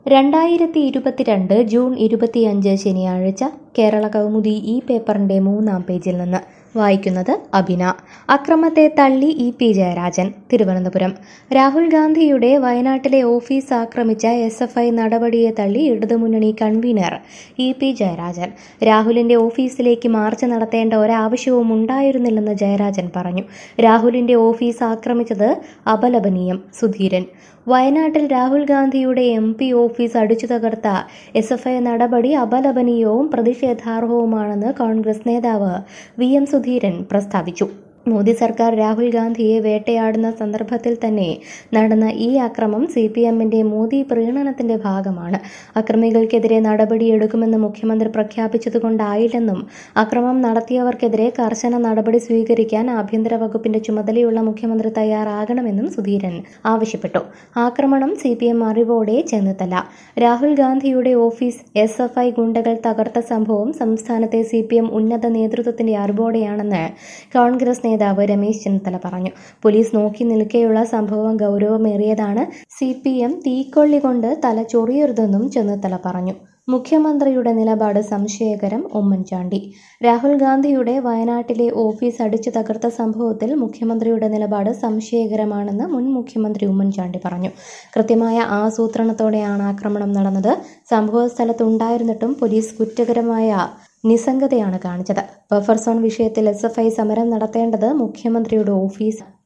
രണ്ടായിരത്തി ഇരുപത്തിരണ്ട് ജൂൺ ഇരുപത്തിയഞ്ച് ശനിയാഴ്ച കേരള കൗമുദി ഈ പേപ്പറിന്റെ മൂന്നാം പേജിൽ നിന്ന് വായിക്കുന്നത് അബിന അക്രമത്തെ തള്ളി ഇ പി ജയരാജൻ തിരുവനന്തപുരം രാഹുൽ ഗാന്ധിയുടെ വയനാട്ടിലെ ഓഫീസ് ആക്രമിച്ച എസ് എഫ് ഐ നടപടിയെ തള്ളി ഇടതുമുന്നണി കൺവീനർ ഇ പി ജയരാജൻ രാഹുലിന്റെ ഓഫീസിലേക്ക് മാർച്ച് നടത്തേണ്ട ഒരാവശ്യവും ഉണ്ടായിരുന്നില്ലെന്ന് ജയരാജൻ പറഞ്ഞു രാഹുലിന്റെ ഓഫീസ് ആക്രമിച്ചത് അപലപനീയം സുധീരൻ വയനാട്ടിൽ രാഹുൽ ഗാന്ധിയുടെ എം പി ഓഫീസ് അടിച്ചു തകർത്ത എസ് എഫ് ഐ നടപടി അപലപനീയവും പ്രതിഷേധാർഹവുമാണെന്ന് കോൺഗ്രസ് നേതാവ് വി എം സുധീരൻ പ്രസ്താവിച്ചു മോദി സർക്കാർ രാഹുൽ ഗാന്ധിയെ വേട്ടയാടുന്ന സന്ദർഭത്തിൽ തന്നെ നടന്ന ഈ അക്രമം സി പി എമ്മിന്റെ മോദി പ്രീണനത്തിന്റെ ഭാഗമാണ് അക്രമികൾക്കെതിരെ നടപടിയെടുക്കുമെന്ന് മുഖ്യമന്ത്രി പ്രഖ്യാപിച്ചതുകൊണ്ടായില്ലെന്നും അക്രമം നടത്തിയവർക്കെതിരെ കർശന നടപടി സ്വീകരിക്കാൻ ആഭ്യന്തര വകുപ്പിന്റെ ചുമതലയുള്ള മുഖ്യമന്ത്രി തയ്യാറാകണമെന്നും സുധീരൻ ആവശ്യപ്പെട്ടു ആക്രമണം സി പി എം അറിവോടെ ചെന്നിത്തല രാഹുൽ ഗാന്ധിയുടെ ഓഫീസ് എസ് എഫ് ഐ ഗുണ്ടകൾ തകർത്ത സംഭവം സംസ്ഥാനത്തെ സി പി എം ഉന്നത നേതൃത്വത്തിന്റെ അറിവോടെയാണെന്ന് കോൺഗ്രസ് നേതാവ് രമേശ് ചെന്നിത്തല പറഞ്ഞു പോലീസ് നോക്കി നിൽക്കെയുള്ള സംഭവം ഗൗരവമേറിയതാണ് സി പി എം തീക്കൊള്ളി കൊണ്ട് തല ചൊറിയരുതെന്നും ചെന്നിത്തല പറഞ്ഞു മുഖ്യമന്ത്രിയുടെ നിലപാട് സംശയകരം ഉമ്മൻചാണ്ടി രാഹുൽ ഗാന്ധിയുടെ വയനാട്ടിലെ ഓഫീസ് അടിച്ചു തകർത്ത സംഭവത്തിൽ മുഖ്യമന്ത്രിയുടെ നിലപാട് സംശയകരമാണെന്ന് മുൻ മുഖ്യമന്ത്രി ഉമ്മൻചാണ്ടി പറഞ്ഞു കൃത്യമായ ആസൂത്രണത്തോടെയാണ് ആക്രമണം നടന്നത് സംഭവ സ്ഥലത്തുണ്ടായിരുന്നിട്ടും പോലീസ് കുറ്റകരമായ നിസ്സംഗതയാണ് കാണിച്ചത് ബഫർ സോൺ വിഷയത്തിൽ എസ് എഫ് ഐ സമരം നടത്തേണ്ടത് മുഖ്യമന്ത്രിയുടെ ഓഫീസ്